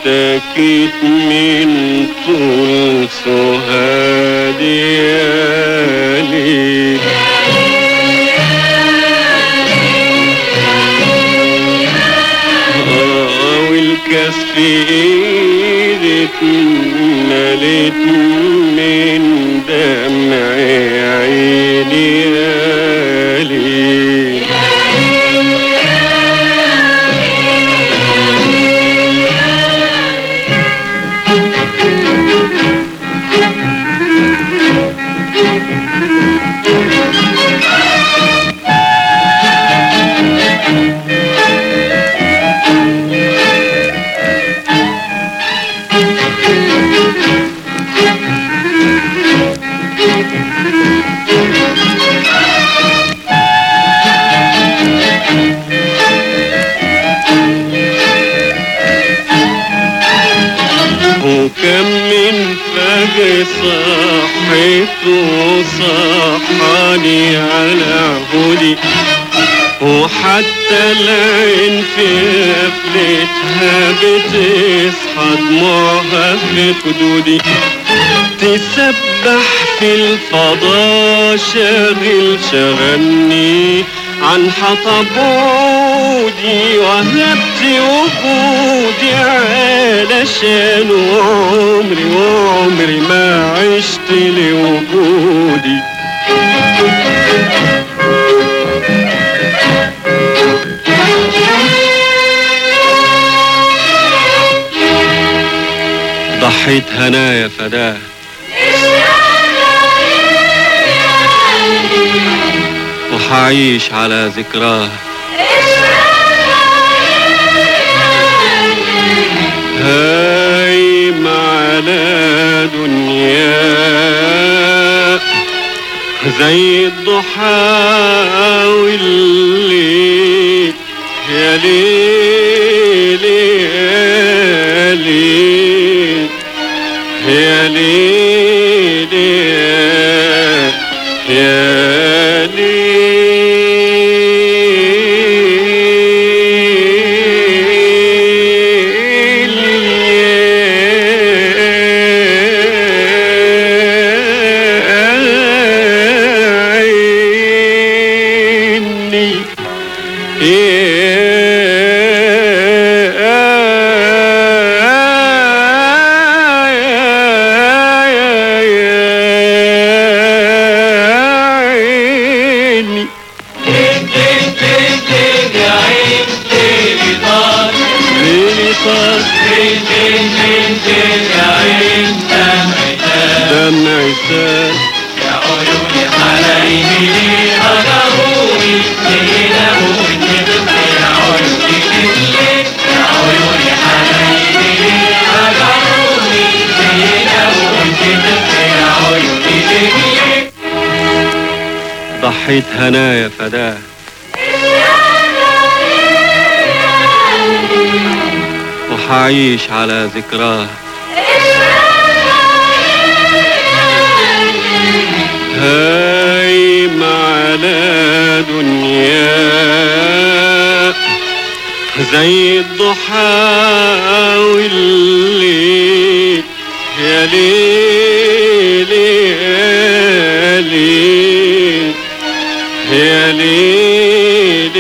اشتكيت من طول سهادي يا ليل آه، والكاس في ايدي اتملت من دمع عيني يا ليل وكم من فجر صحيت وصحاني على هدي وحتى العين في قفلتها بتصحى دموعها في خدودي تسبح في الفضاء شاغل شغلني عن حطب عودي وهبت وجودي علشان عمري وعمري ما عشت لوجودي ضحيت هنايا فداه وحعيش على ذكراه هايم على دنيا زي الضحى والليل يا ليل يا ليل يا ليل يا ليل يا عيني عيني ليلي صار دمعي سال ضحيت هنايا فداه وحعيش على ذكراه هايم على دنيا زي الضحى والليل يا ليل يا ليل يا ليل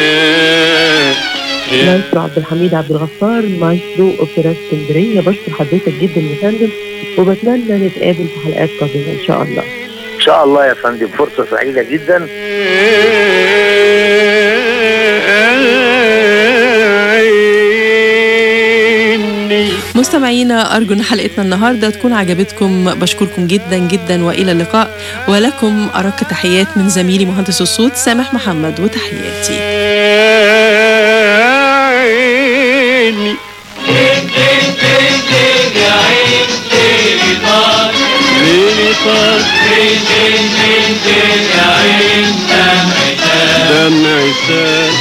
يا مايسترو عبد الحميد عبد الغفار مايسترو اوبرا اسكندريه بشكر حضرتك جدا يا فندم وبتمنى نتقابل في حلقات قادمه ان شاء الله ان شاء الله يا فندم فرصه سعيده جدا عيني مستمعينا أرجو أن حلقتنا النهاردة تكون عجبتكم بشكركم جدا جدا وإلى اللقاء ولكم أرق تحيات من زميلي مهندس الصوت سامح محمد وتحياتي عيني ليلي صار دمعي سال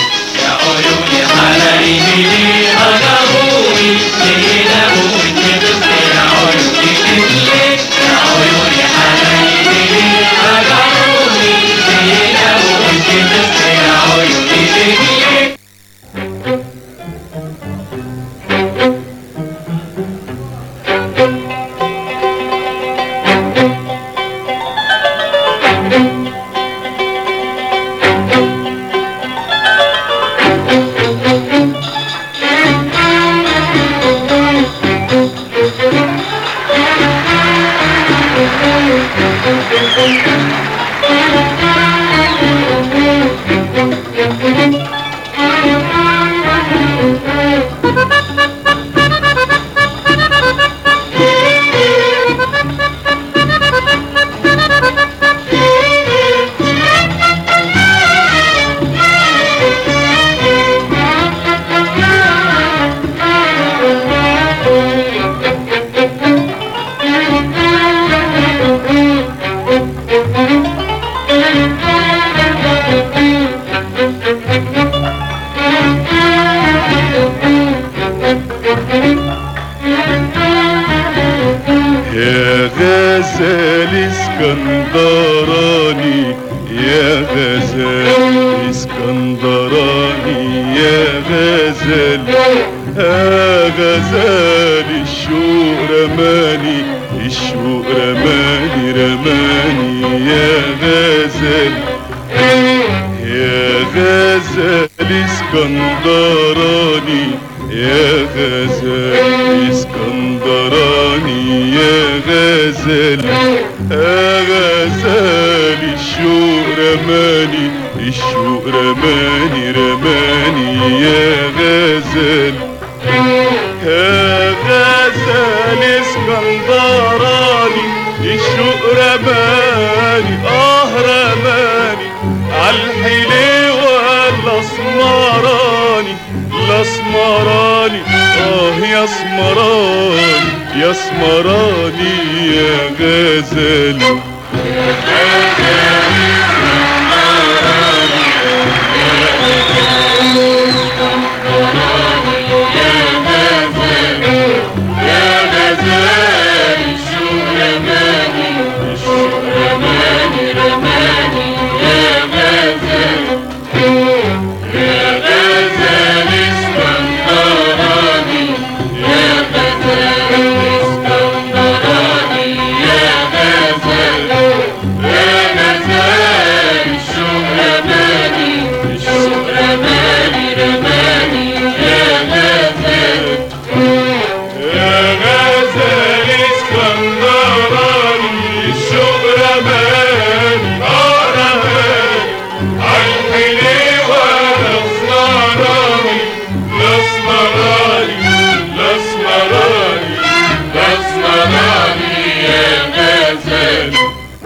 اسكندراني يا غزال اسكندراني يا غزال يا غزال الشوق رماني الشوق رماني رماني يا غزال يا غزال اسكندراني يا غزال اسكندراني يا غزال يا غزال الشوق رماني الشوق رماني رماني يا غزال يا غزال اسكندراني الشوق رماني اه رماني عالحليوة الاسمراني الاسمراني اه يا اسمراني يا اسمراني يا غزال يا غزال اسكندراني الشوق رماني اه رماني عالحليوة الاسمراني الاسمراني الاسمراني الاسمراني يا غزال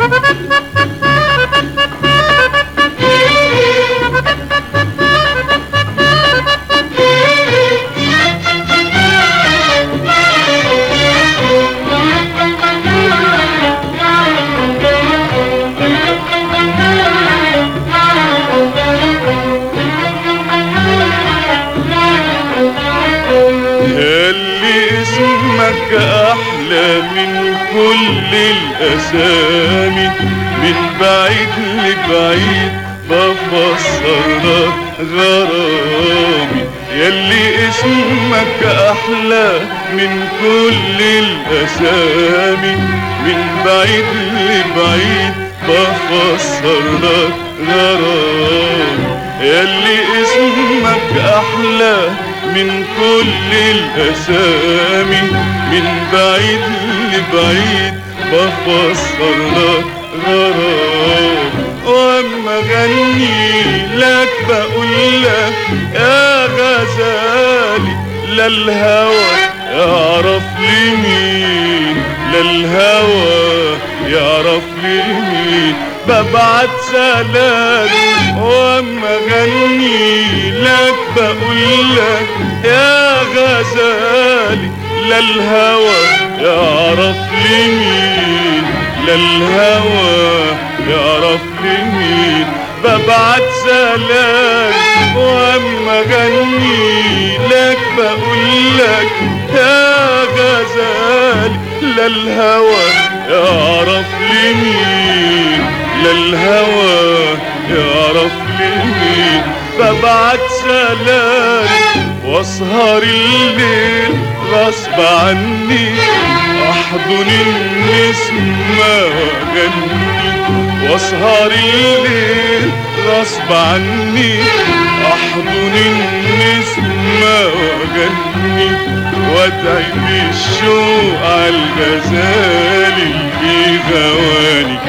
اللي اسمك احلى من كل الاسامي من بعيد لبعيد بفسر لك غرامي يلي اسمك احلى من كل الاسامي من بعيد لبعيد بفسر لك غرامي يلي اسمك احلى من كل الاسامي من بعيد لبعيد بفسر لك غرام واما غني لك بقول لك يا غزالي لا الهوى يعرف لي مين لا الهوى يعرف لي مين ببعت سلام واما غني لك بقول لك يا غزالي لا الهوى يعرف لي مين لا الهوى يعرف لي مين ببعت سلام واما غني لك بقول لك يا غزالي لا الهوى يعرف لي مين لا الهوى يعرف لي مين ببعت سلام واسهر الليل غصب عني احضن النسمة واغني واسهر الليل غصب عني احضن النسمة واغني وادعي بالشوق عالغزال اللي غواني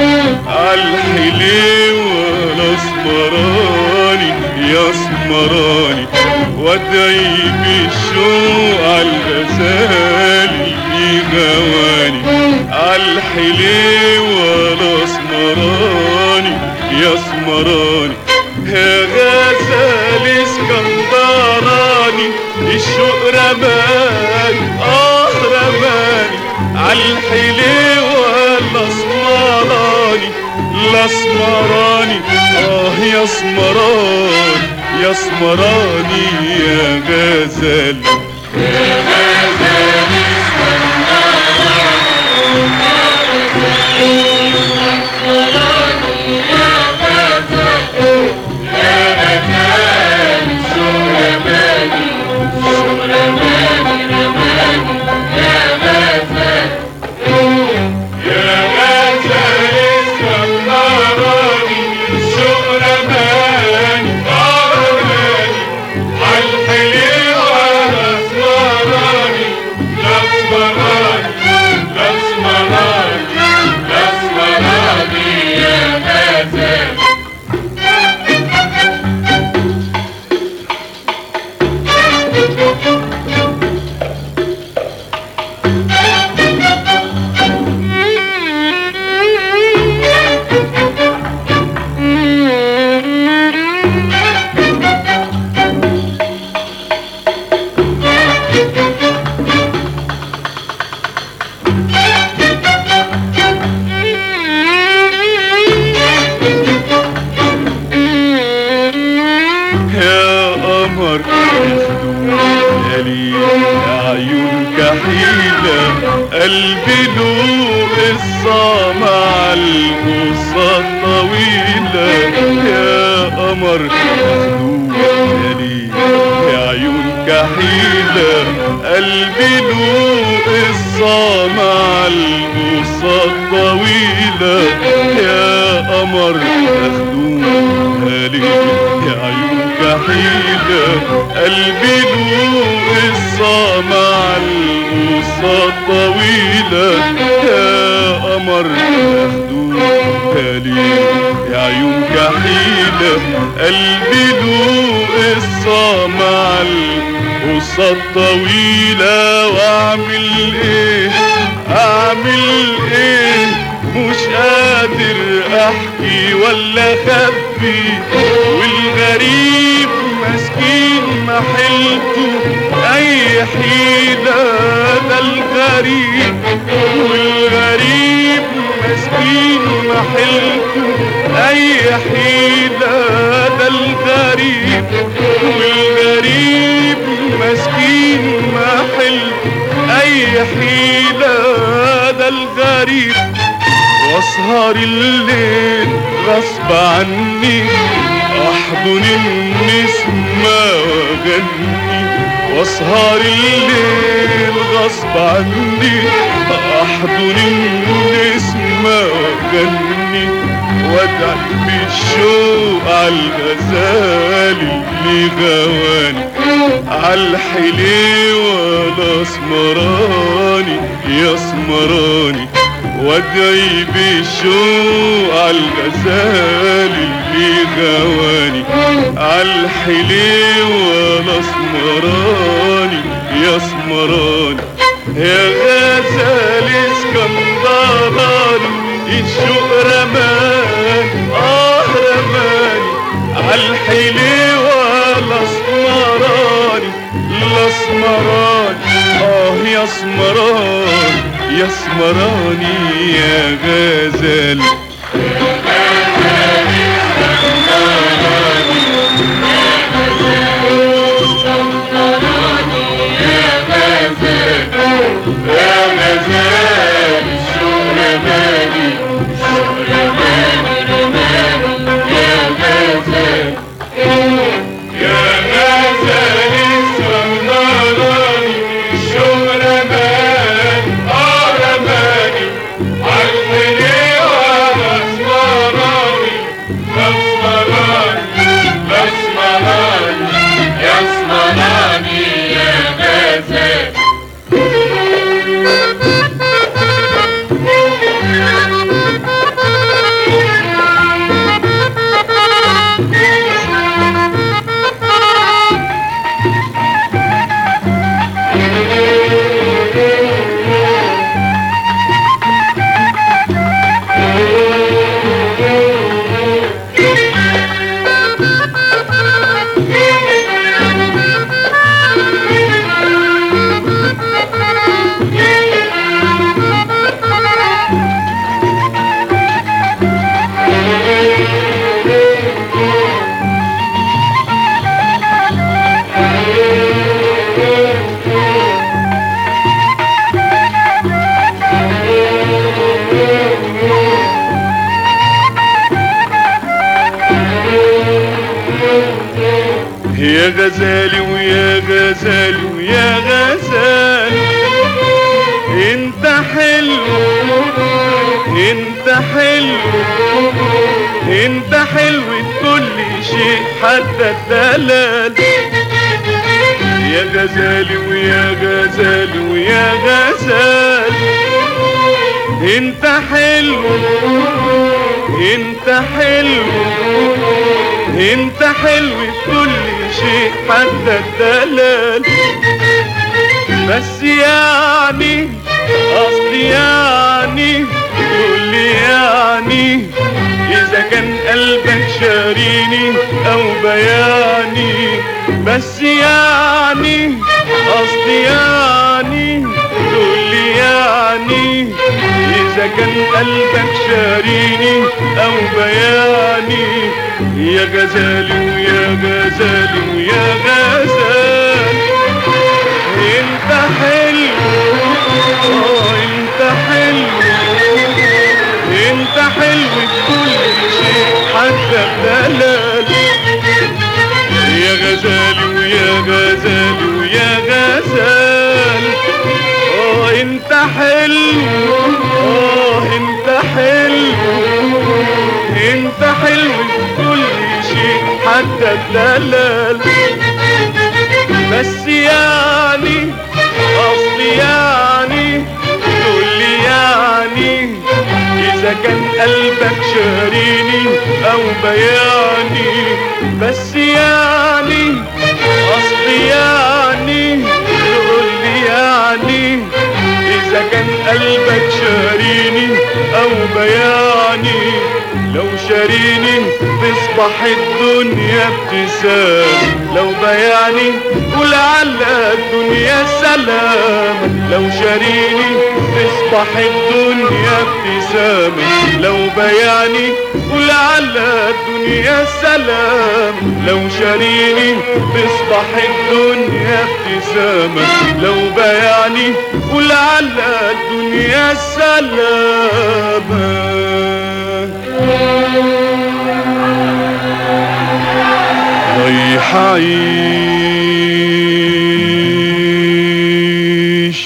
عالحليوة الاسمراني يا اسمراني وادعي بالشوق عالغزال اللي غواني عالحليوة الاسمراني يا اسمراني يا غزال اسكندراني الشوق رماني اه رماني عالحليوة الاسمراني الاسمراني اه يا اسمراني يا اسمراني يا غزال يا قمر لي عيون كحيلة قلبي له قصة مع القصة الطويلة يا قمر لي عيون كحيلة قلبي له قصة مع القصة الطويلة يا قمر مخدوم لي يا عيون كحيلة قلبي له قصة مع القصة الطويلة يا قمر مخدوم لي يا عيون كحيلة قلبي له قصة مع القصة الطويلة واعمل ايه اعمل ايه مش قادر احكي ولا اخبي والغريب مسكين ما حيلته اي حيلة ده الغريب والغريب مسكين ما حيلته اي حيلة ده الغريب والغريب مسكين ما حيلته اي حيلة ده الغريب واسهر الليل غصب عني احضن النسمة واغني واسهر الليل غصب عني احضن النسمة واغني وادعي بالشوق عالغزال اللي غواني عالحليوة الاسمراني يا اسمراني وادعي بالشوق عالغزال اللي غواني عالحليوة الاسمراني يا اسمراني يا غزال اسكندراني الشوق رماني اه رماني عالحليوة الاسمراني الاسمراني اه يا اسمراني يا اسمراني يا غزال يا غزال الشوق رماني الشوق رماني رماني يا غزال يا غزال اسكندراني الشوق رماني اه رماني عالحليوة الاسمراني الاسمراني الاسمراني يا اسمراني يا غزال يا غزالي ويا غزالي ويا غزالي انت حلو انت حلو انت حلو في كل شيء حتى الدلال يا غزالي ويا غزالي ويا غزالي انت حلو انت حلو انت حلو في كل شيء حتى الدلال بس يعني قصدي يعني تقول لي يعني اذا كان قلبك شاريني او بياني بس يعني قصدي يعني تقول لي يعني اذا كان قلبك شاريني او بياني يا غزالي ويا غزالي ويا غزالي انت حلو اه انت حلو انت حلو في كل شيء حتى بدلال يا غزالي ويا غزالي ويا غزال اه انت حلو اه انت حلو انت حلو في كل شيء حتى الدلال بس يعني اصلي يعني تقول لي يعني اذا كان قلبك شاريني او بياني بس يعني اصلي يعني تقول لي يعني اذا كان قلبك شاريني او بياني لو شاريني تصبح الدنيا ابتسام لو بياني ولعل الدنيا سلام لو شاريني تصبح الدنيا ابتسام لو بياني ولعل الدنيا سلام لو شاريني تصبح الدنيا ابتسامة لو بياني ولعل الدنيا سلامة رايح اعيش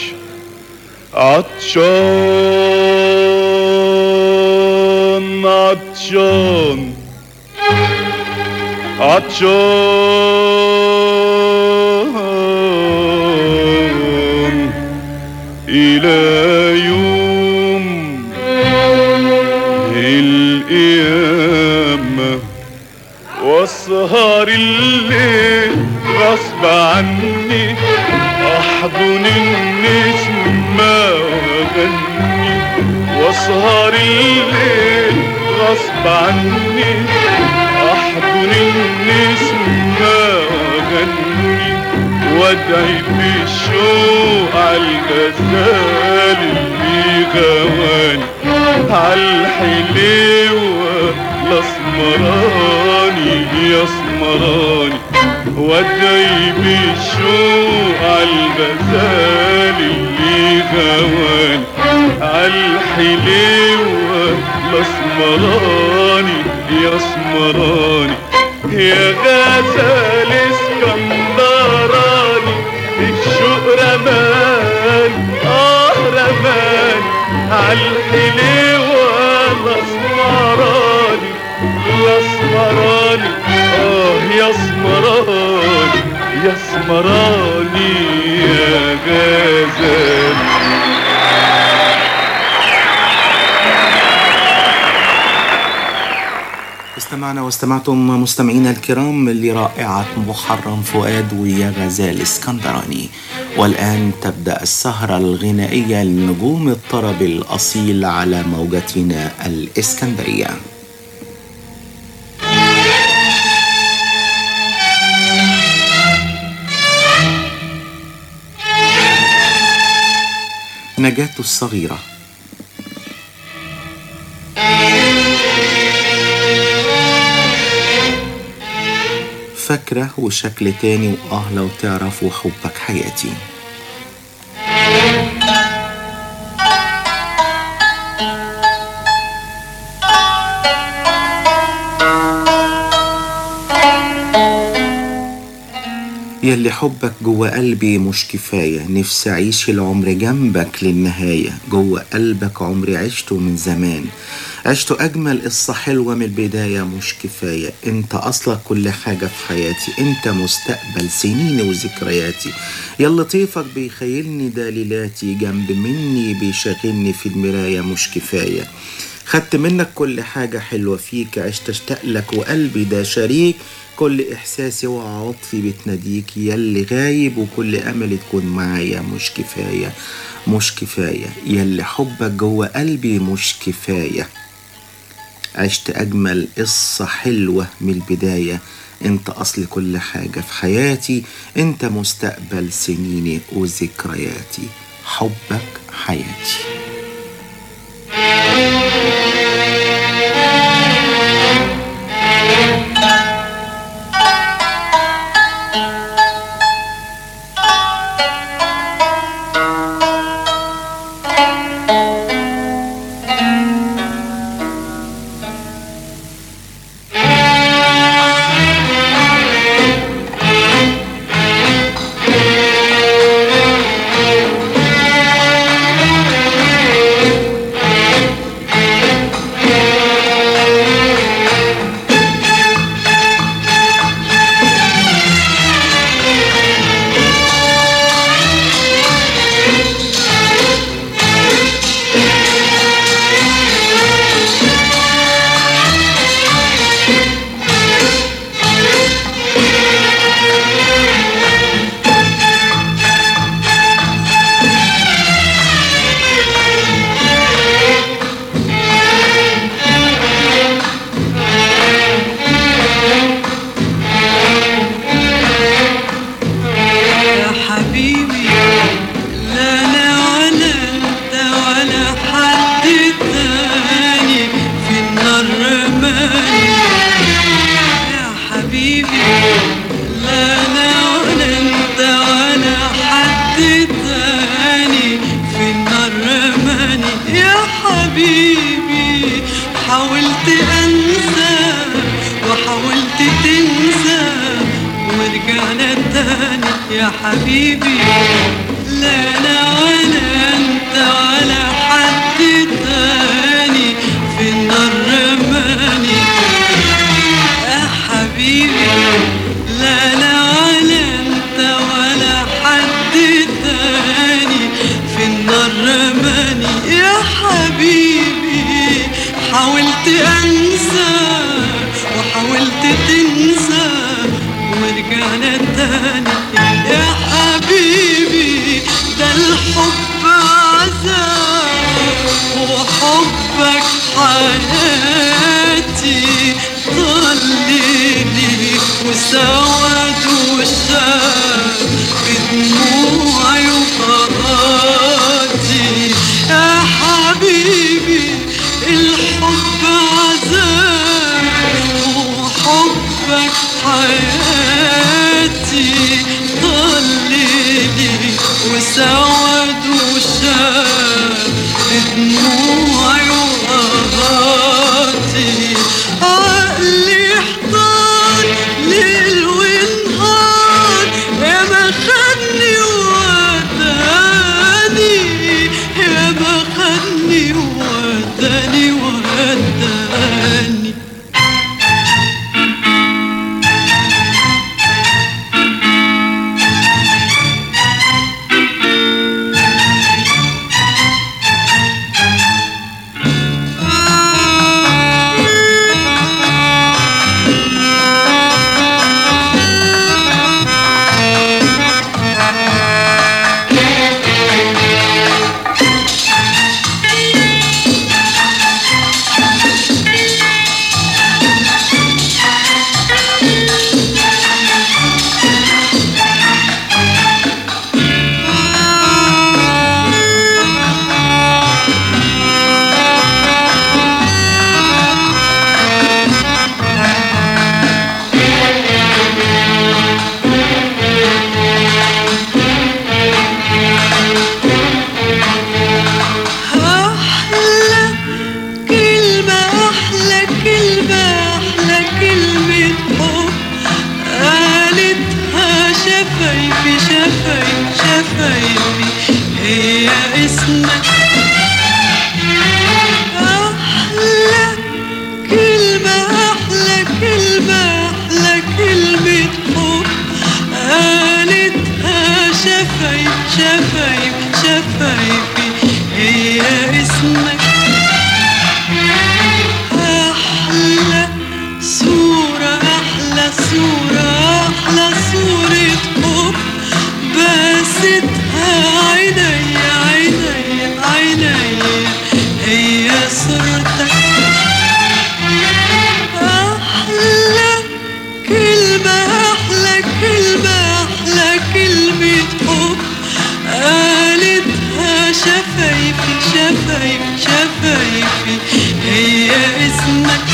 عطشان عطشان عطشان إلى يوم القيامة واسهر الليل غصب عني احضن النسمة واغني واسهر الليل غصب عني احضن النسمة واغني وادعي بالشوق عالغزال اللي غواني عالحليوة الاسمراني يا اسمراني وادعي بالشوق عالغزال اللي غواني عالحليوة الاسمراني يا اسمراني يا غزال اسكندراني الشوق رماني اه رماني عالحليوة الاسمراني الاسمراني اه يا اسمراني يا اسمراني يا غزال استمعنا واستمعتم مستمعينا الكرام لرائعة محرم فؤاد ويا غزال اسكندراني والآن تبدأ السهرة الغنائية لنجوم الطرب الأصيل على موجتنا الإسكندرية نجاة الصغيرة فاكرة وشكل تاني وآه لو تعرف وحبك حياتي يلي حبك جوا قلبي مش كفاية نفسي أعيش العمر جنبك للنهاية جوا قلبك عمري عشته من زمان عشت أجمل قصة حلوة من البداية مش كفاية أنت أصلك كل حاجة في حياتي أنت مستقبل سنيني وذكرياتي يا لطيفك بيخيلني دليلاتي جنب مني بيشغلني في المراية مش كفاية خدت منك كل حاجة حلوة فيك عشت اشتاق لك وقلبي ده شريك كل إحساسي وعواطفي بتناديك ياللي غايب وكل أمل تكون معايا مش كفاية مش كفاية ياللي حبك جوه قلبي مش كفاية عشت أجمل قصة حلوة من البداية انت أصل كل حاجة في حياتي انت مستقبل سنيني وذكرياتي حبك حياتي يا حبيبي لا انا ولا انت ولا حد تاني في النار رماني يا حبيبي لا انا ولا انت ولا حد تاني في النار رماني يا حبيبي حاولت انسى وحاولت تنسى ورجعنا تاني يا حبيبي لا انا ولا انت ولا حد تاني في النار رماني يا حبيبي لا انا ولا انت ولا حد تاني في النار رماني يا حبيبي حاولت انسى وحاولت تنسى ورجعنا تاني يا حبيبي ده الحب عذاب وحبك حياتي ضلني وسود وشاب بدموعي وفراتي يا حبيبي الحب عذاب وحبك حياتي ضلني وسود وشاب دموعي وقهاتي عقلي احضر ليل ونهار يا ما خدني وداني يا ما خدني وداني وداني أحلى كلمة أحلى كلمة أحلى كلمة حب قالتها شفايفي شفايفي شفايفي هي اسمك أحلى باستها عيني عيني عيني هي صورتك أحلى كلمة أحلى كلمة أحلى كلمة حب قالتها شفايفي شفايفي شفايفي هي اسمك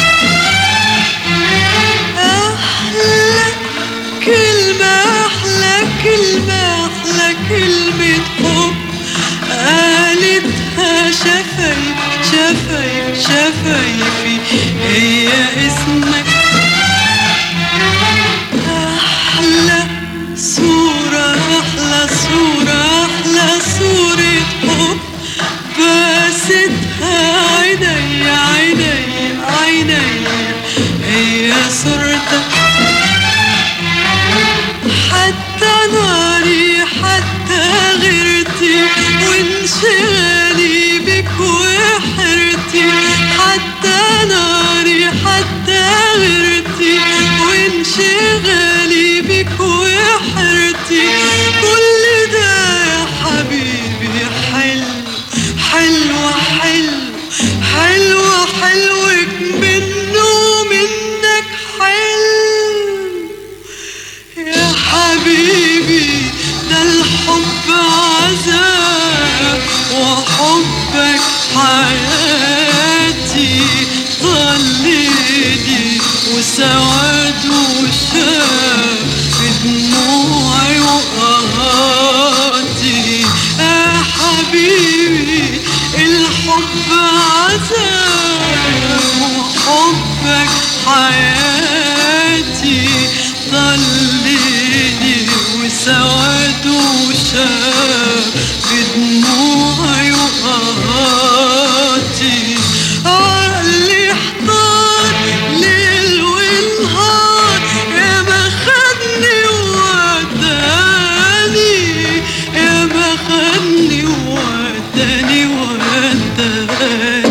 أحلى كلمة أحلى كلمة أحلى كلمة حب قالتها شفايفي شفايفي شفايفي هي اسمك أحلى صورة أحلى صورة أحلى صورة حب باستها عيني عيني عيني هي صورتك حتى ناري حتى غيرتي وانشغالي بك وحرتي حتى ناري حتى غيرتي وانشغالي بك وحرتي كل ده يا حبيبي حلو حلو حلو حلو حلوك منه منك حلو يا حبيبي ده الحب عذاب وحبك حياتي ضليلي وسواد وشاب في دموعي وقهاتي يا حبيبي الحب عذاب وحبك حياتي ضليلي وسواد وشاب بدموعي وقهاتي عقلي احتار ليل ونهار يا ما خدني ووداني يا ما خدني ووداني ووداني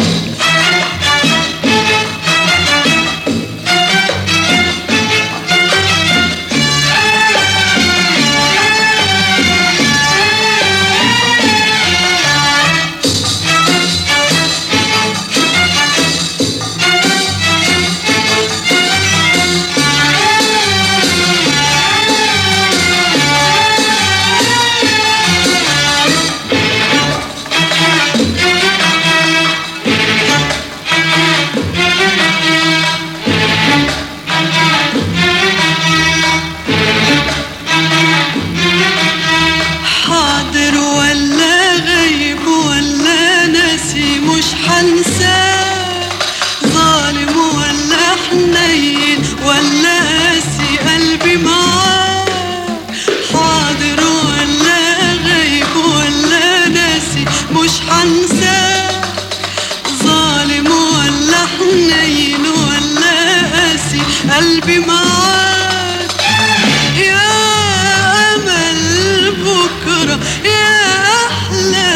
حاضر ولا غيب ولا ناسي مش حنساه ظالم ولا حنين ولا قاسي قلبي معاه حاضر ولا غيب ولا ناسي مش حنساه ظالم ولا حنين ولا قاسي قلبي معاك يا أمل بكرة يا أحلى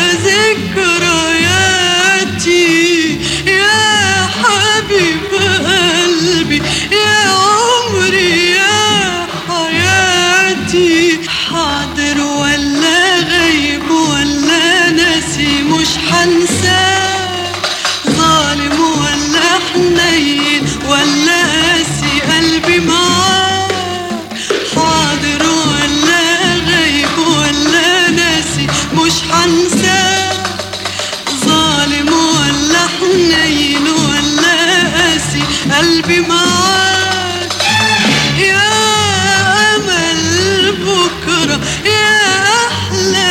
ذكرياتي يا حبيب قلبي يا عمري يا حياتي حاضر ولا غيب ولا ناسي مش حنساك ظالم ولا حنين ولا قاسي قلبي معاك حاضر ولا غيب ولا ناسي مش حنساك ظالم ولا حنين ولا قاسي قلبي معاك يا أمل بكرة يا أحلى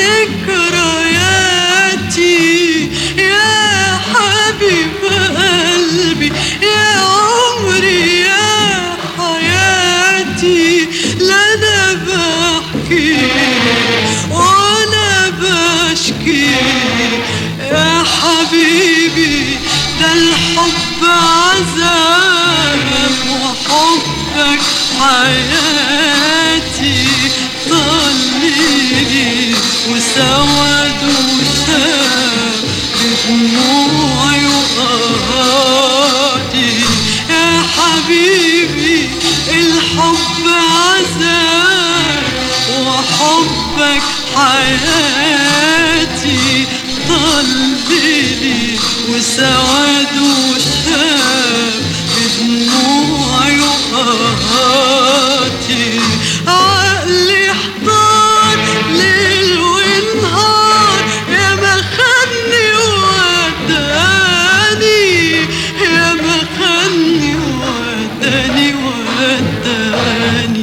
ذكرياتي يا حبيب قلبي يا عمري يا حياتي لا أنا بحكي ولا بشكي يا حبيبي ده الحب عذاب وحبك حياتي ضليلي وسواد وشاب بدموعي وقهاتي يا حبيبي الحب عذاب وحبك حبك حياتي طال ليلي وسواد وشاب بدموعي وقهاتي عقلي احتار ليل ونهار يا ما خدني وداني يا ما خدني وداني وداني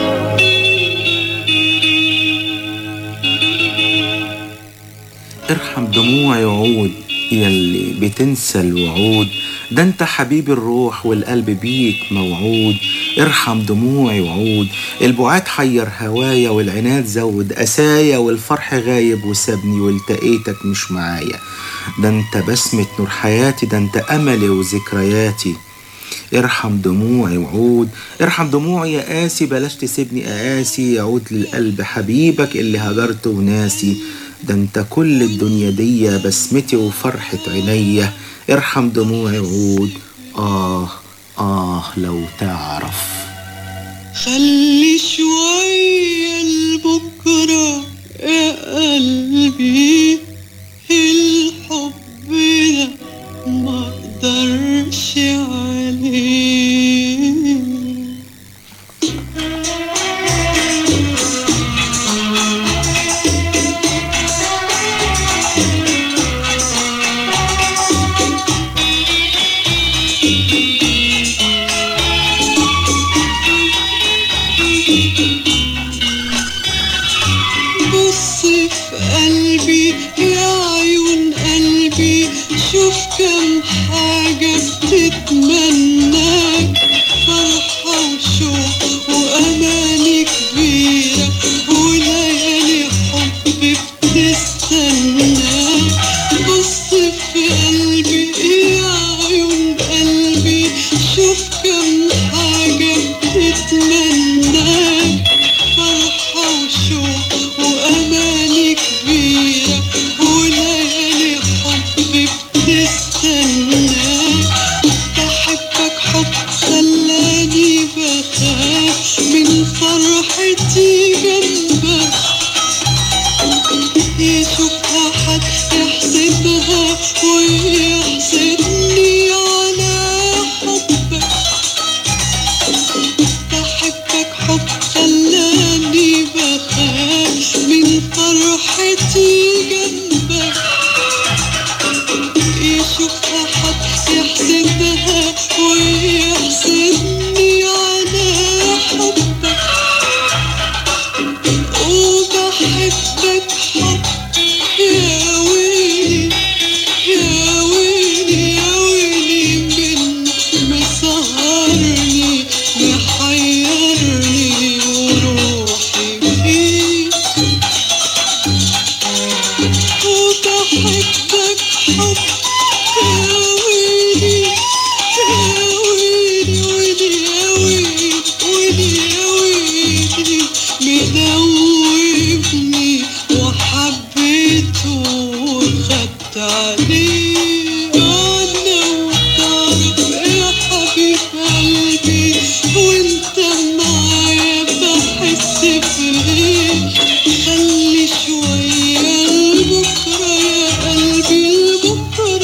ارحم دموعي وعود يلي بتنسى الوعود ده انت حبيب الروح والقلب بيك موعود ارحم دموعي وعود البعاد حير هوايا والعناد زود قسايا والفرح غايب وسابني والتقيتك مش معايا ده انت بسمة نور حياتي ده انت املي وذكرياتي ارحم دموعي وعود ارحم دموعي يا قاسي بلاش تسيبني اقاسي يعود للقلب حبيبك اللي هجرته وناسي ده انت كل الدنيا دي بسمتي وفرحة عينيا ارحم دموعي وعود آه آه لو تعرف خلي شوية لبكرة يا قلبي الحب ده ما اقدرش عليه بص في قلبي يا عيون قلبي شوف كم حاجة بتتمناك فرحة وشوق وأماني كبيرة وليالي حب بتستناك بص في قلبي يا عيون قلبي شوف كم حاجة بتتمناك فرحة وشوق وأماني كبيرة وليالي حب بتستناك بحبك حب خلاني بخاف من فرحتي جنبك يشوفها حد يحسدها ويحسدني على حبك بحبك حب خلاني بخاف من فرحتي جنبك يشوفها حد يحسدها ويحسدني على حبك وبحبك حب يا ويلي يا ويلي يا ويلي من مسهرني محيرني وروحي فيك وبحبك حب يا ويلي يا ويلي ويلي يا ويلي ويلي يا ويلي مدوبني وحبيته وخدت عليه انا وطارق يا حبيب قلبي وانت معايا بحس بايه خلي شوية لبكرة يا قلبي لبكرة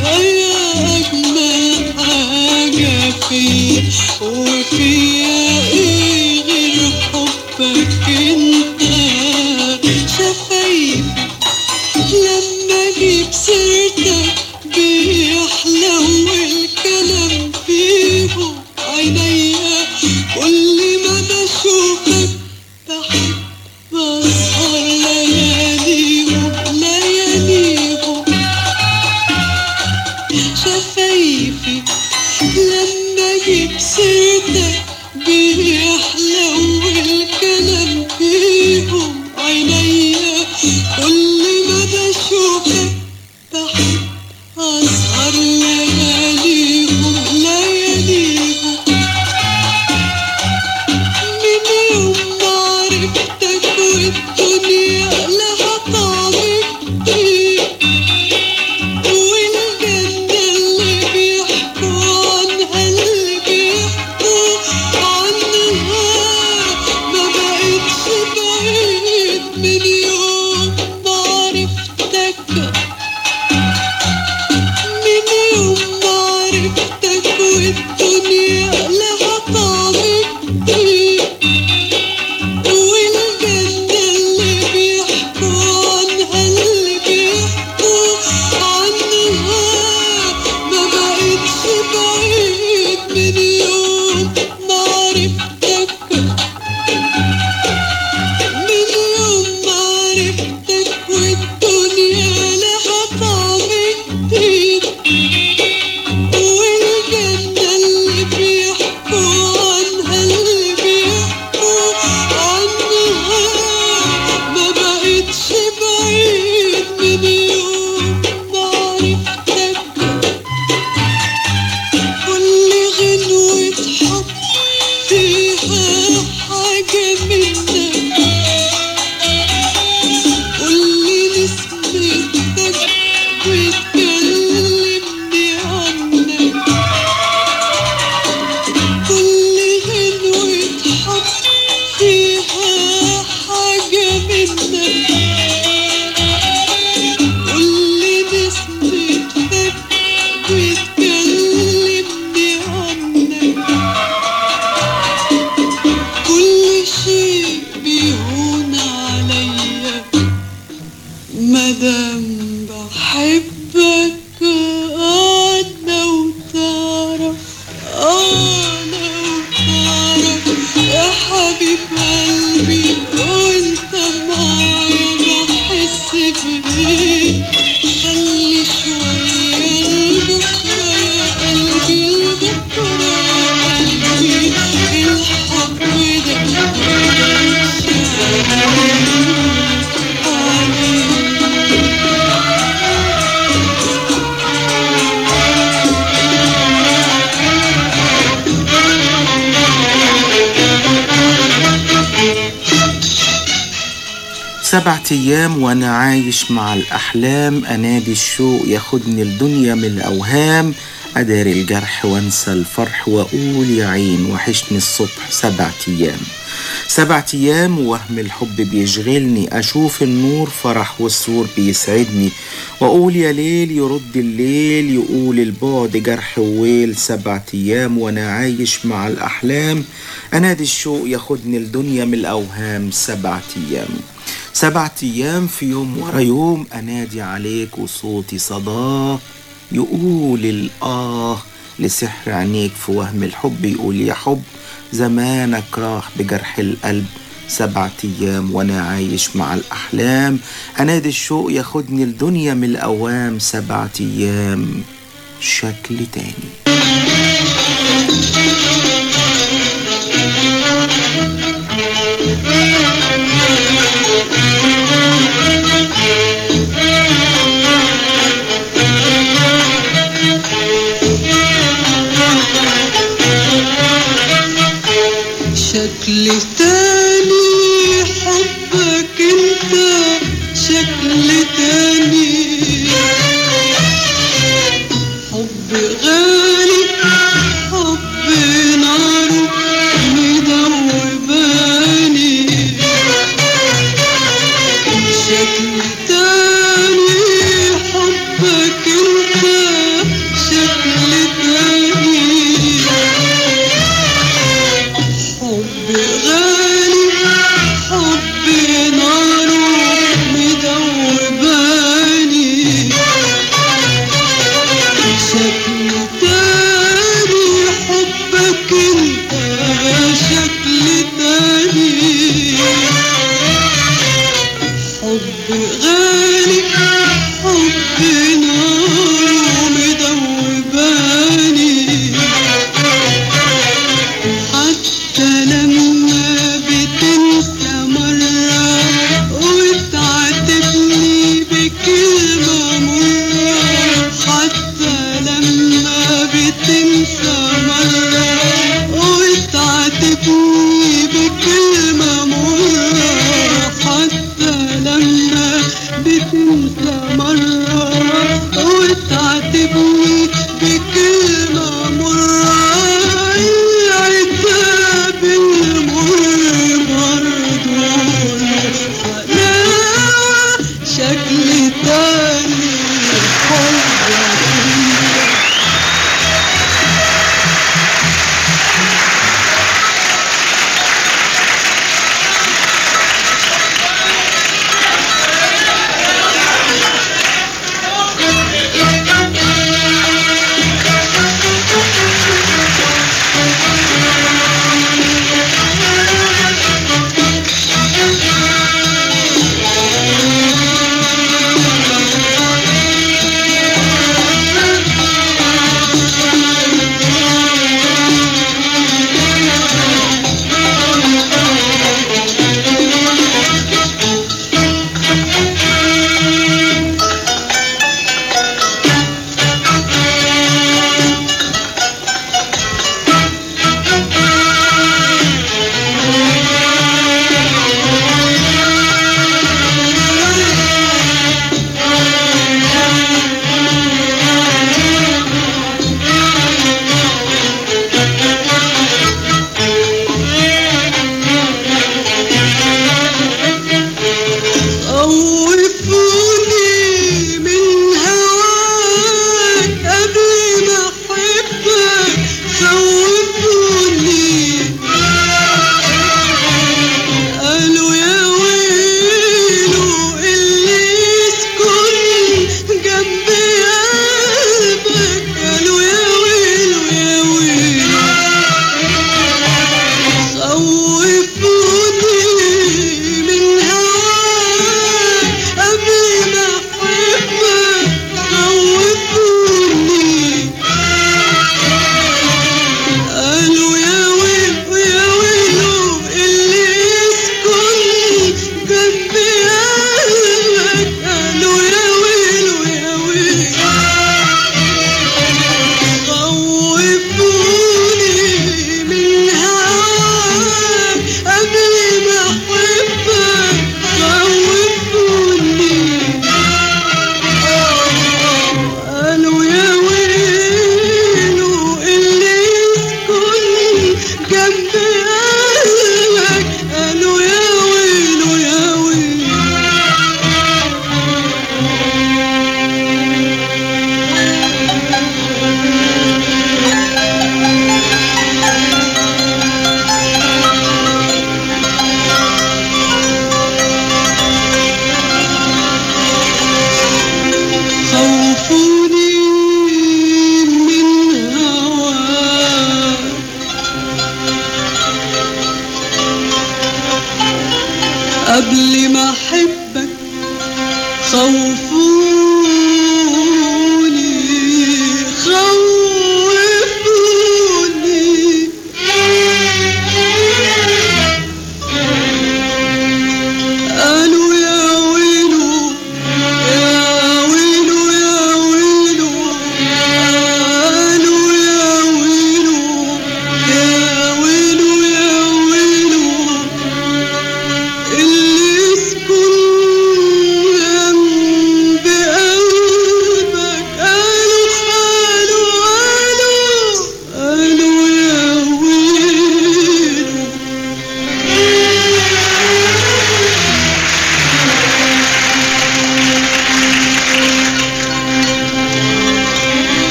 يا أجمل حاجة فيا وفيا إيه غير حبك أنت شفايفي لما أجيب سيرتك بيحلو الكلام فيهم عينيا كل ما بشوفك بحب بسهر لياليهم لياليهم شفايفي لما اجيب سيرتك بيحلو الكلام فيهم عينيا كل ما بشوفك بحب اسهر لياليهم لياليهم من يوم ما عرفتك والدنيا لها طعم جديد والجنة اللي بيحكوا عنها اللي بيحكوا عنها ما بقتش بعيد من يوم ما عرفتك من يوم ما عرفتك والدنيا لها طعم جديد والجنة اللي بيحكوا عنها اللي بيحكوا عنها ما بقتش بعيد من يوم ما عرفتك من يوم ما عرفتك والدنيا لها طعم جديد والجنة اللي بيحكوا عنها اللي بيحكوا عنها ما بقتش بعيد من يوم ما عرفتك كل غنوة حب فيها حاجة منك كل نسمتك بتكلمني عنك كل غنوة حب فيها حاجة منك كل نسمتك بتكلمني عنك كل شيء بيهون عليا مادام بحبك انا وتعرف انا وتعرف يا حبيب قلبي وانت معايا بحس بايه خلي شوية لبكرة يا قلبي لبكرة يا قلبي الحب ده عليك سبعة أيام وأنا عايش مع الأحلام أنادي الشوق ياخدني الدنيا من الأوهام أداري الجرح وأنسى الفرح وأقول يا عين وحشني الصبح سبعة أيام سبعة أيام وهم الحب بيشغلني أشوف النور فرح والسرور بيسعدني وأقول يا ليل يرد الليل يقول البعد جرح وويل سبعة أيام وأنا عايش مع الأحلام أنادي الشوق ياخدني الدنيا من الأوهام سبعة أيام سبعة أيام في يوم ورا يوم أنادي عليك وصوتي صداه يقول الآه لسحر عينيك في وهم الحب يقول يا حب زمانك راح بجرح القلب سبعة أيام وأنا عايش مع الأحلام أنادي الشوق ياخدني الدنيا من الأوام سبعة أيام شكل تاني شكل تاني حبك انت شكل تاني حب غالي حب ناره مدوباني شكل تاني حبك انت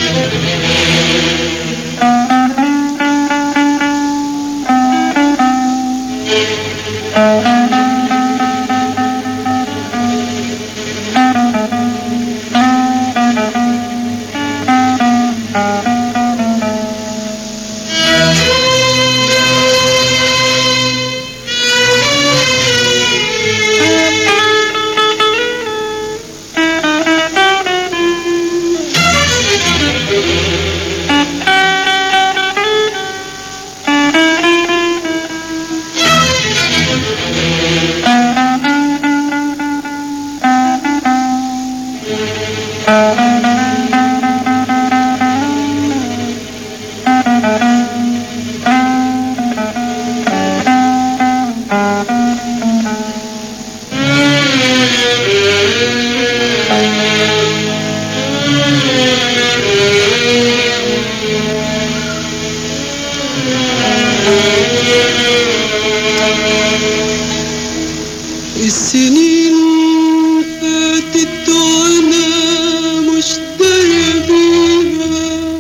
السنين فاتت وانا مش داري بيها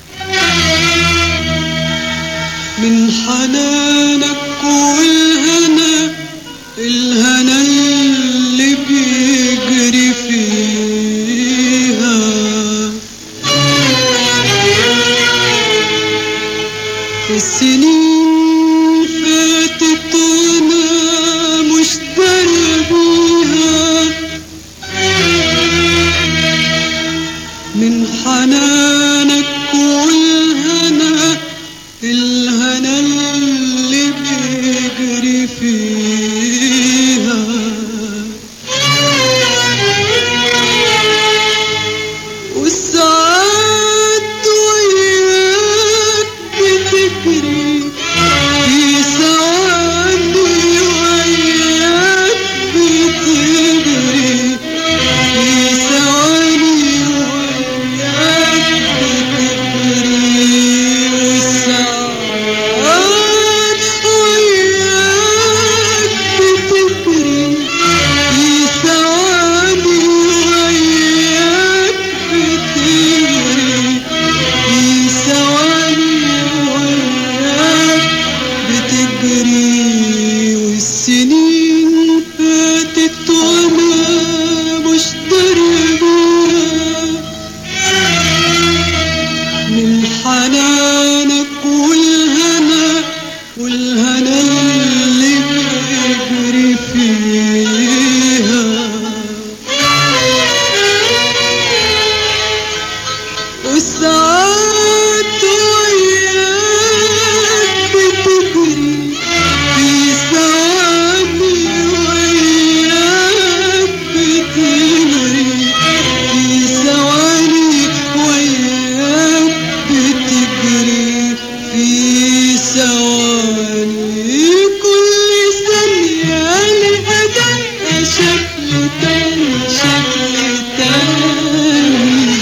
من حنانك والهنا الهنا اللي بيجري فيها السنين فاتت وانا مش داري بيها من حنانك والهنا الهنا اللي بيجري فيها والساعات وياك بتجري في ثواني وياك بتجري في ثواني وياك بتجري والساعات وياك بتجري في ثواني وياك بتجري في ثواني وياك بتجري والسنين فاتت وانا مش داري بيها من حنانك والهنا والهنا اللي بيجري فيها والساعات وياك بتجري في ثواني وياك بتجري في ثواني وياك بتجري في ثواني كل ثانية لها دقة شكل تاني شكل تاني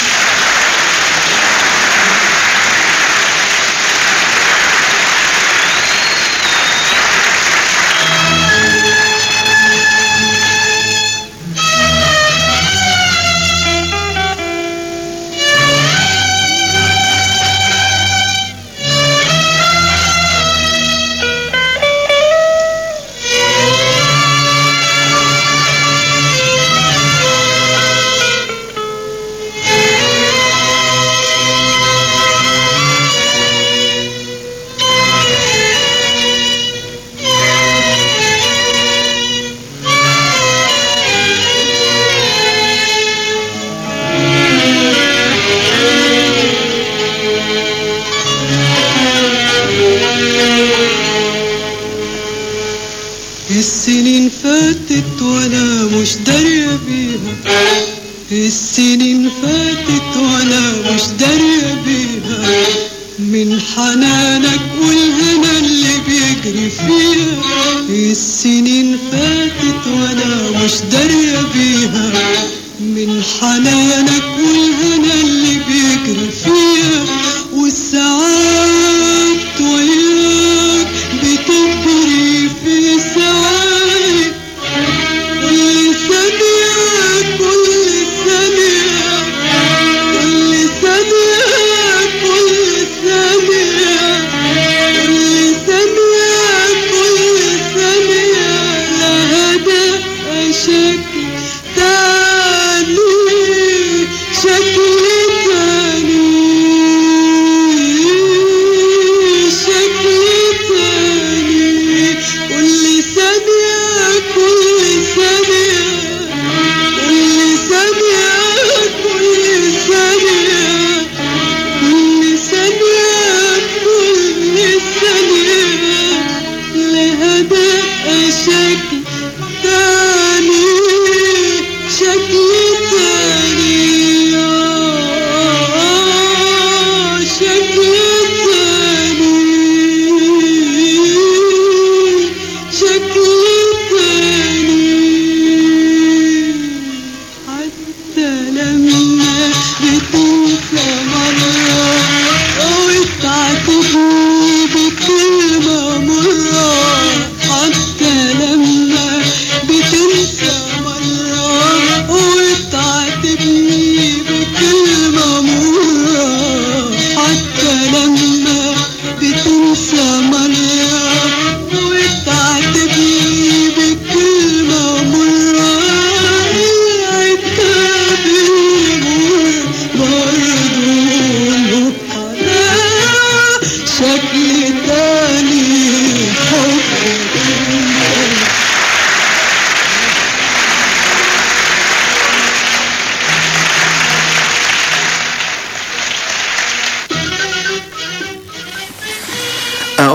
السنين فاتت وانا مش دارية بيها السنين فاتت وانا مش دارية بيها من حنانك والهنا اللي بيجري فيها السنين فاتت وانا مش دارية بيها من حنانك والهنا اللي بيجري فيها والساعات وياك بتجري في ثواني كل ثانية كل ثانية كل ثانية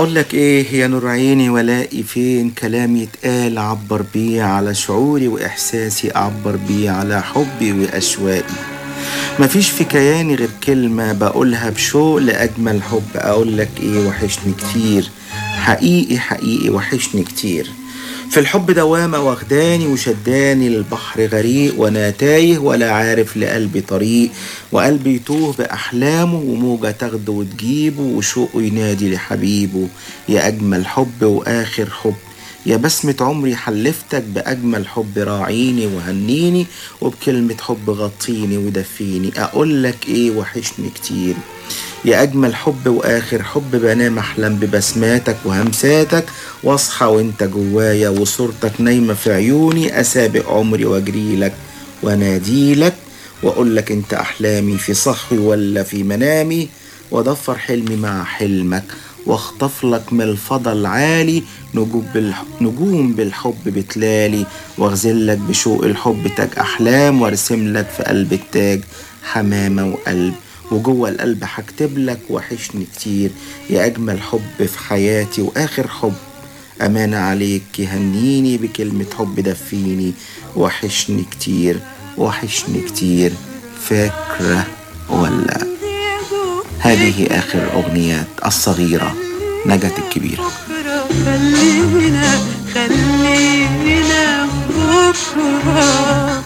اقول لك ايه يا نور عيني والاقي فين كلام يتقال اعبر بيه على شعوري واحساسي اعبر بيه على حبي واشواقي مفيش في كياني غير كلمة بقولها بشوق لأجمل حب أقول لك إيه وحشني كتير حقيقي حقيقي وحشني كتير في الحب دوامة واخداني وشداني للبحر غريق وأنا تايه ولا عارف لقلبي طريق وقلبي يتوه بأحلامه وموجة تاخده وتجيبه وشوقه ينادي لحبيبه يا أجمل حب وآخر حب يا بسمة عمري حلفتك بأجمل حب راعيني وهنيني وبكلمة حب غطيني ودفيني أقول لك إيه وحشني كتير يا أجمل حب وآخر حب بنام أحلم ببسماتك وهمساتك واصحى وانت جوايا وصورتك نايمة في عيوني أسابق عمري وأجريلك وأناديلك وأقول لك انت أحلامي في صحوي ولا في منامي وأضفر حلمي مع حلمك واخطف لك من الفضا العالي نجوم بالحب, نجوم بالحب بتلالي واغزل لك بشوق الحب تاج احلام وارسم لك في قلب التاج حمامه وقلب وجوه القلب هكتب لك وحشني كتير يا اجمل حب في حياتي واخر حب امانه عليك يهنيني بكلمه حب دفيني وحشني كتير وحشني كتير فاكره ولا هذه آخر أغنيات الصغيرة نجت الكبيرة بكرة خلينا خلينا بكرة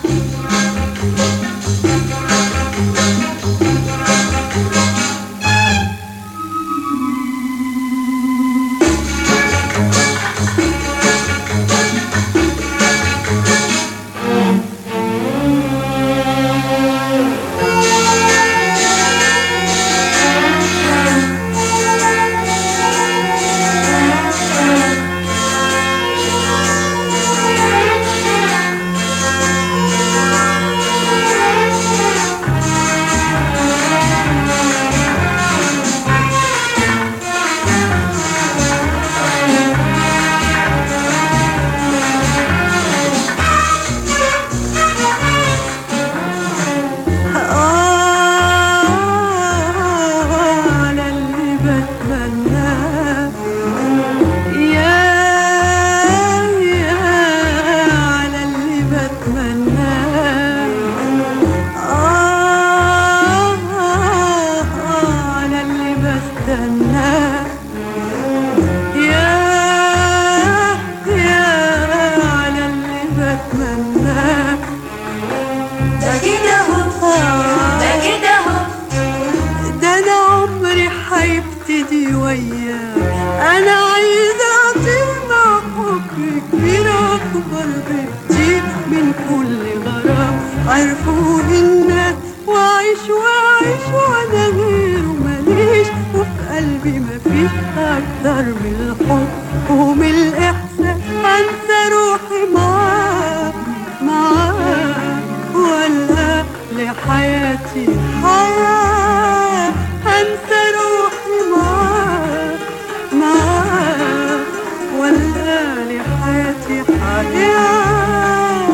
على اللي بتمناه يا يا على اللي بتمناه آه على اللي بستناه يا يا على اللي بتمناه ده كده اهو ده كده اهو ده انا عمري هيبتدي وياه انا عايزه اطير مع حب كبير اكبر بكتير من كل غرام عرفوا الناس واعيش واعيش وانا غيره ماليش وفي قلبي مفيش اكتر من الحب ومن الاحساس انسى روحي معاه معاه ولا لحياتي حياة أنسى روحي معاه معاه ولا لحياتي حياة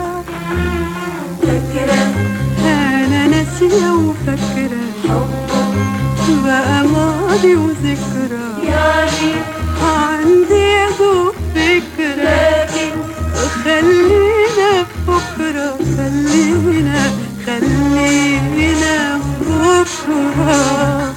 فاكرة أنا ناسية وفاكرة بقى ماضي وذكرى يعني عندي يا دوب فكرة لكن خلينا بكرة خلينا خلينا بكرة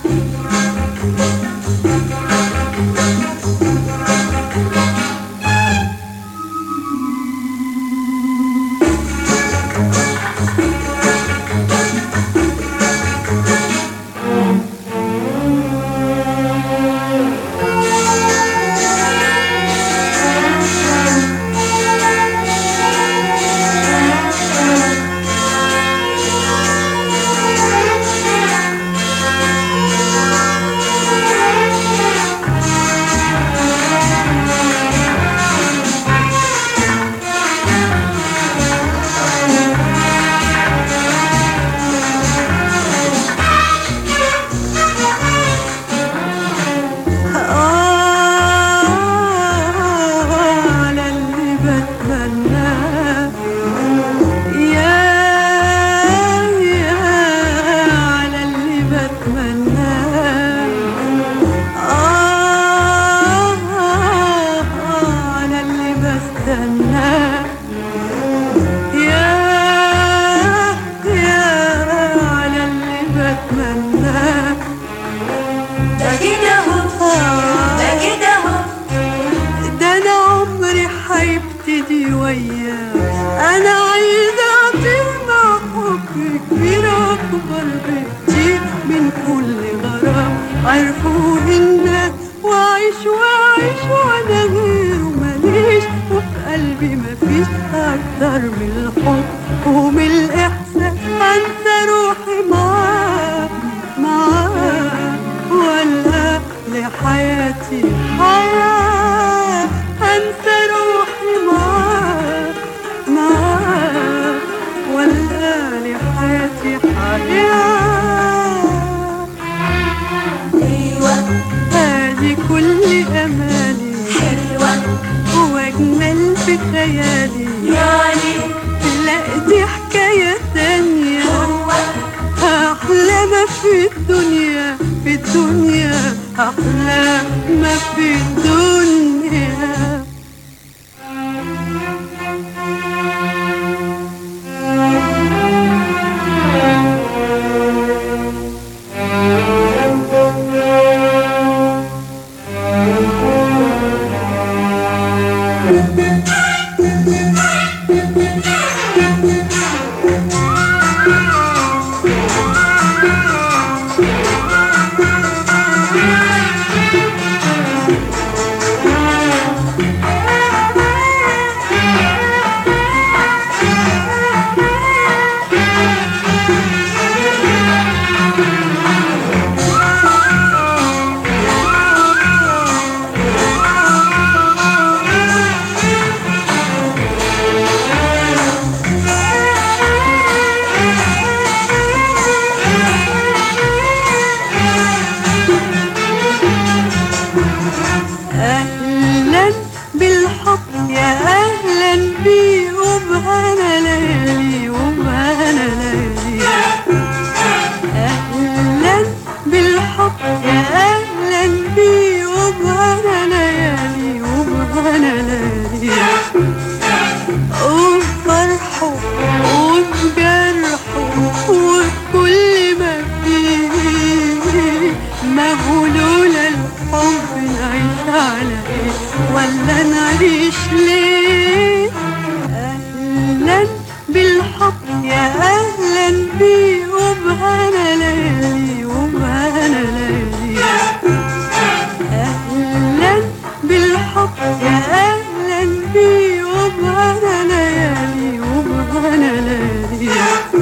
كده اهو ده كده اهو ده انا عمري هيبتدي وياك انا عايزه اطير مع حب كبير اكبر بكتير من كل غرام عرفوه الناس واعيش واعيش وانا غيره ماليش وفي قلبي مفيش اكتر من الحب ومن الاحساس انسى روحي معاه معاه ولا لحياتي حياة أنسى روحي معاه معاه ولا لحياتي حياة ايوه هذه كل أماني حلوة وأجمل في خيالي يعني لا دي حكاية تانية هو أحلى ما في الدنيا في الدنيا أحلى ما في الدنيا أهلا بالحب يا أهلا بي وبهنا ليالي وبهنا ليالي أهلا بالحب يا أهلا بي وبهنا ليالي وبهنا ليالي وبفرحه وبجرحه وكل ما فيه ما هو لولا الحب نعيش على ايه ولا نعيش ليه اهلا بالحب يا اهلا بيه وبهنا ليالي وبهنا ليالي اهلا بالحب يا اهلا بيه وبهنا ليالي وبهنا ليالي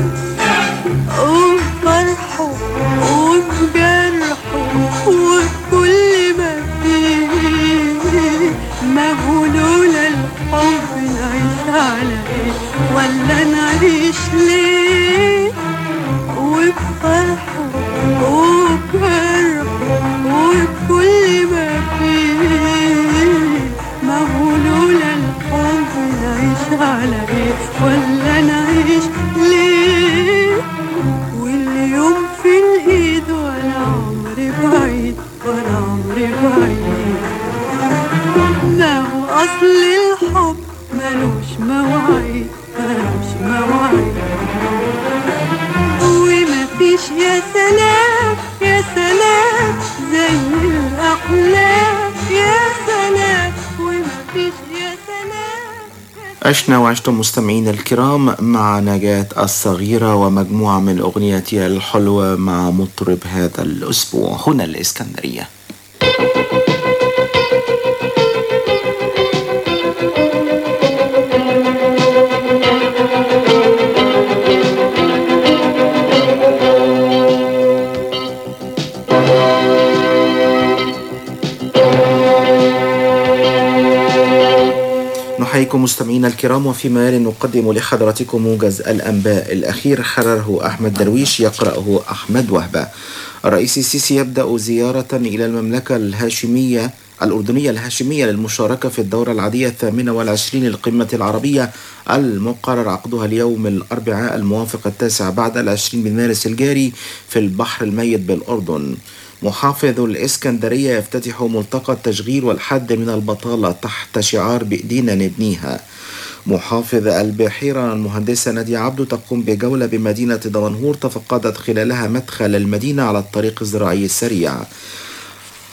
وبفرحه وبجرحه وكل ما فيه ما هو لولا الحب نعيش على ايه ولا نعيش ليه وبفرحه وبجرحه وكل ما فيه ما هو لولا الحب نعيش على ايه ولا نعيش ليه واليوم في الايد وانا عمري بعيد وانا عمري بعيد ما هو اصل الحب ملوش مواعيد ملوش مواعيد ومفيش يا سلام يا سلام زي الاحلام يا سلام ومفيش يا سلام عشنا وعشتم مستمعين الكرام مع نجاة الصغيرة ومجموعة من أغنياتها الحلوة مع مطرب هذا الأسبوع هنا الإسكندرية نحييكم مستمعينا الكرام وفيما يلي نقدم لحضراتكم موجز الأنباء الأخير حرره أحمد درويش يقرأه أحمد وهبة الرئيس السيسي يبدأ زيارة إلى المملكة الهاشمية الأردنية الهاشمية للمشاركة في الدورة العادية الثامنة والعشرين للقمة العربية المقرر عقدها اليوم الأربعاء الموافق التاسع بعد العشرين من مارس الجاري في البحر الميت بالأردن محافظ الإسكندرية يفتتح ملتقى التشغيل والحد من البطالة تحت شعار بإيدينا نبنيها محافظ البحيرة المهندسة نادية عبدو تقوم بجولة بمدينة دمنهور تفقدت خلالها مدخل المدينة على الطريق الزراعي السريع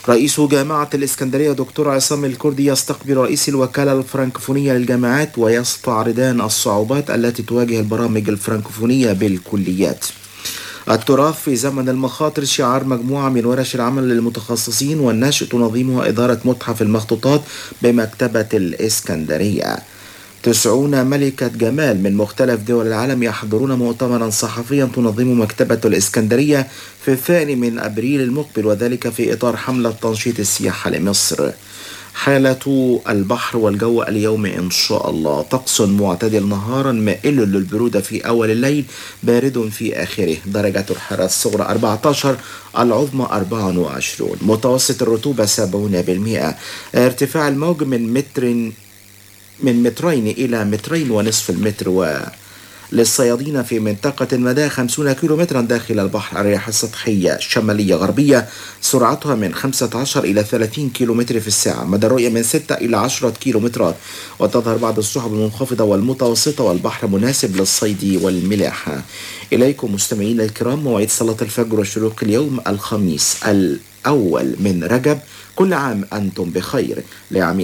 رئيس جامعة الإسكندرية دكتور عصام الكردي يستقبل رئيس الوكالة الفرنكفونية للجامعات ويستعرضان الصعوبات التي تواجه البرامج الفرنكفونية بالكليات التراث في زمن المخاطر شعار مجموعة من ورش العمل للمتخصصين والنشء تنظمها إدارة متحف المخطوطات بمكتبة الإسكندرية تسعون ملكة جمال من مختلف دول العالم يحضرون مؤتمرا صحفيا تنظم مكتبة الإسكندرية في الثاني من أبريل المقبل وذلك في إطار حملة تنشيط السياحة لمصر حالة البحر والجو اليوم إن شاء الله طقس معتدل نهارا مائل للبرودة في أول الليل بارد في آخره درجة الحرارة الصغرى 14 العظمى 24 متوسط الرطوبة 70% ارتفاع الموج من متر من مترين إلى مترين ونصف المتر و للصيادين في منطقة المدى 50 كيلومترا داخل البحر الرياح السطحية شمالية غربية سرعتها من 15 إلى 30 كيلومتر في الساعة مدى الرؤية من 6 إلى 10 كيلومترات وتظهر بعض السحب المنخفضة والمتوسطة والبحر مناسب للصيد والملاحة إليكم مستمعينا الكرام موعد صلاة الفجر وشروق اليوم الخميس الأول من رجب كل عام أنتم بخير لعام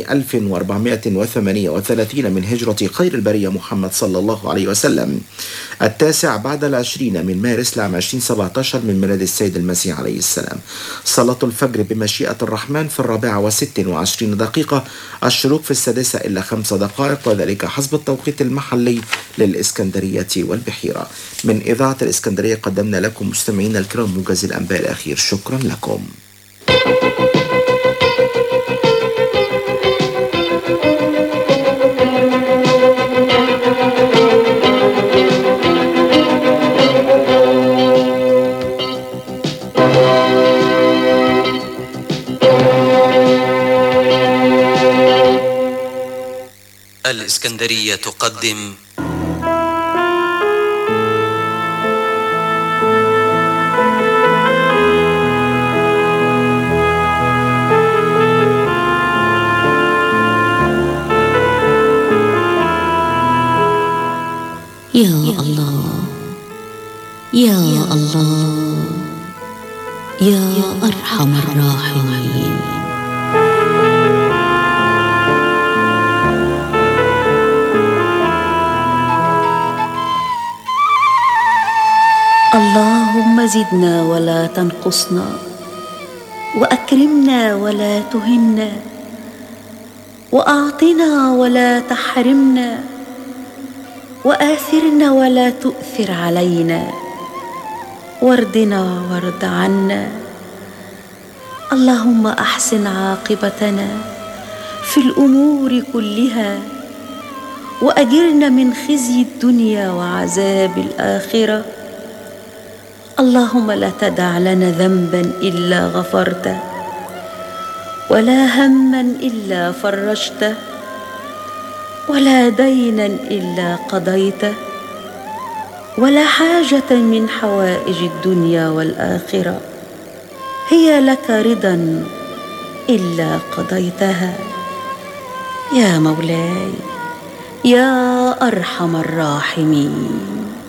1438 من هجرة خير البرية محمد صلى الله عليه وسلم التاسع بعد العشرين من مارس لعام 2017 من ميلاد السيد المسيح عليه السلام صلاة الفجر بمشيئة الرحمن في الرابعة وست وعشرين دقيقة الشروق في السادسة إلا خمس دقائق وذلك حسب التوقيت المحلي للإسكندرية والبحيرة من إذاعة الإسكندرية قدمنا لكم مستمعينا الكرام موجز الأنباء الأخير شكرا لكم الإسكندرية تقدم يا الله يا الله يا أرحم الراحمين اللهم زدنا ولا تنقصنا وأكرمنا ولا تهنا وأعطنا ولا تحرمنا وآثرنا ولا تؤثر علينا واردنا وارض عنا اللهم أحسن عاقبتنا في الأمور كلها وأجرنا من خزي الدنيا وعذاب الآخرة اللهم لا تدع لنا ذنبا إلا غفرته ولا هما إلا فرجته ولا دينا الا قضيته ولا حاجه من حوائج الدنيا والاخره هي لك رضا الا قضيتها يا مولاي يا ارحم الراحمين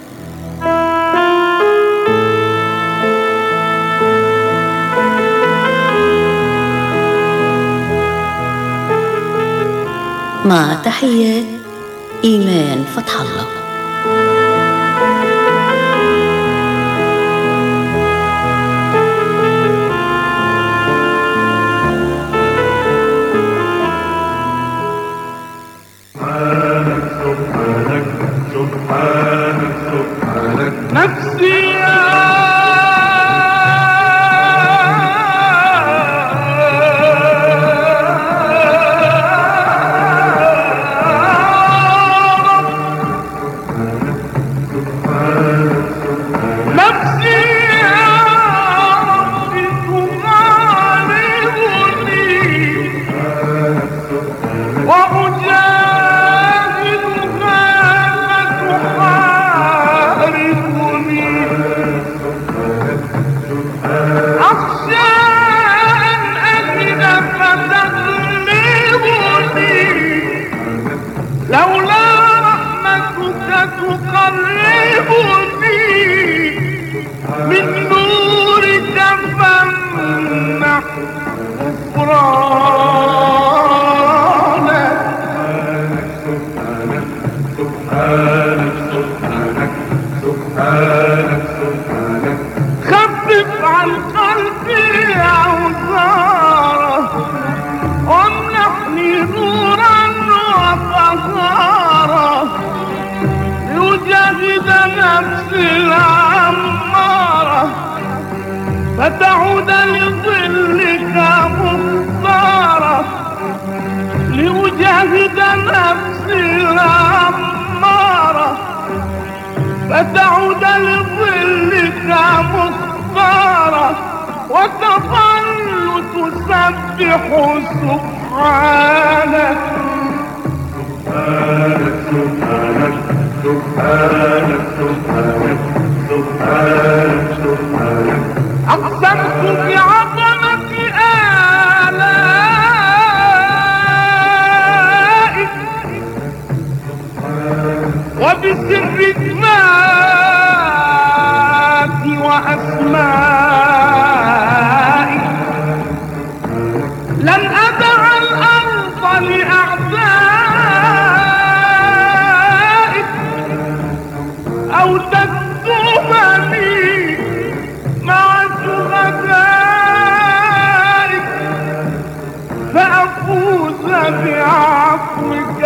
مع تحيات إيمان فتح الله نفسي فتعود لظلك مختارة لأجاهد نفسي الأمارة فتعود لظلك مختارة وتظل تسبح سبحانك أقسمت بعظمة آلائك وبسر اسماك وأسمائك لن أدع الأرض لأعدائك أو تكتبني مع شهدائك فأفوز بعفوك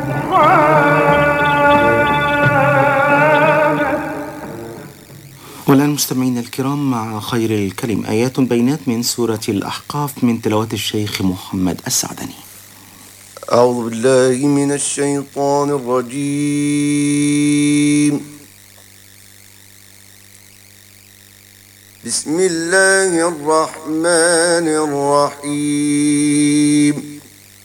سبحانك والآن مستمعينا الكرام مع خير الكلم آيات بينات من سورة الأحقاف من تلاوة الشيخ محمد السعدني أعوذ بالله من الشيطان الرجيم بسم الله الرحمن الرحيم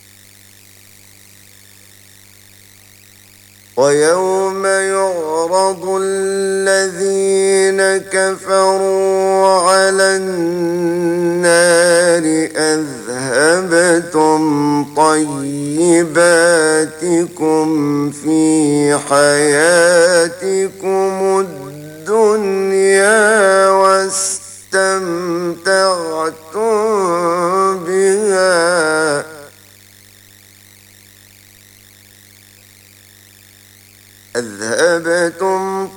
ويوم يعرض الذين كفروا على النار أذهبتم طيباتكم في حياتكم الدنيا واستمتعتم بها أذهبتم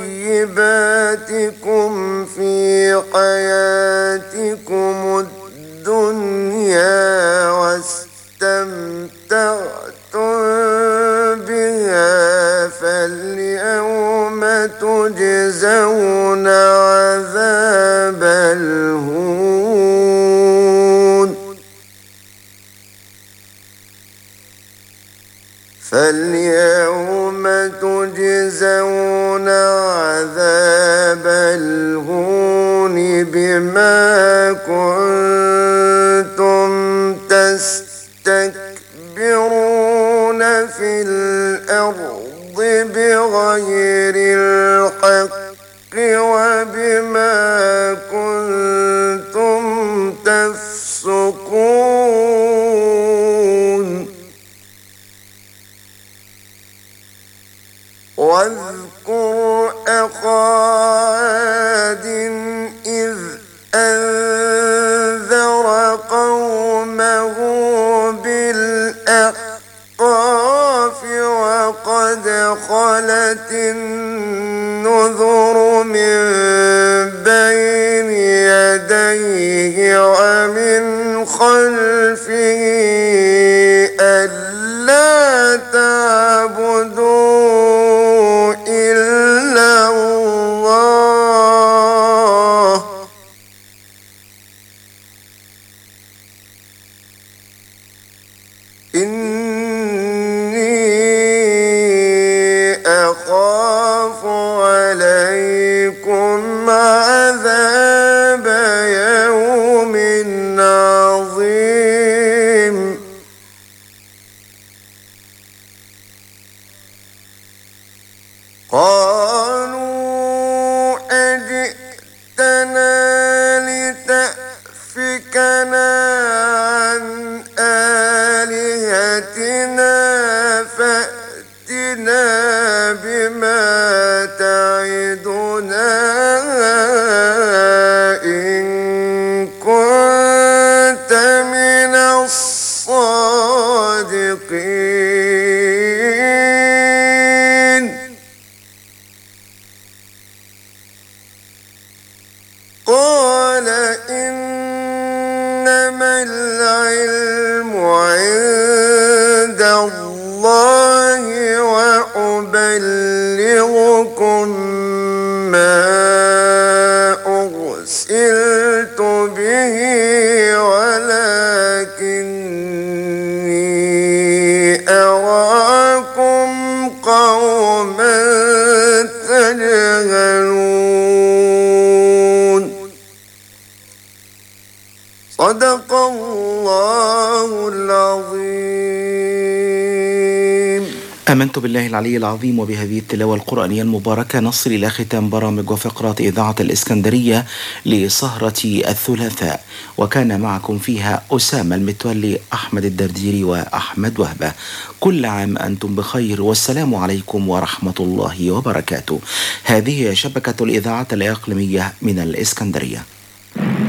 طيباتكم في حياتكم الدنيا واستمتعتم بها فاليوم تجزون عذاب الهون فاليوم تجزون عذاب الهون بما كنتم تستكبرون في الأرض بغير الحق وبما كنتم تفسقون واذكر أخا عاد إذ أنذر قومه بالأحقاف وقد خلت النذر من بين يديه ومن خلفه ألا تعبدوا إلا الله إني أخاف عليكم عذاب يوم عظيم قالوا أجئتنا لتأفكنا عن آلهتنا فأتنا بما تعدنا إن كنت من الصادقين قال إنما العلم عند الله وأبلغكم ما أرسلت صدق الله العظيم آمنت بالله العلي العظيم وبهذه التلاوة القرآنية المباركة نصل إلى ختام برامج وفقرات إذاعة الإسكندرية لسهرة الثلاثاء وكان معكم فيها أسامة المتولي أحمد الدرديري وأحمد وهبة كل عام أنتم بخير والسلام عليكم ورحمة الله وبركاته هذه هي شبكة الإذاعة الإقليمية من الإسكندرية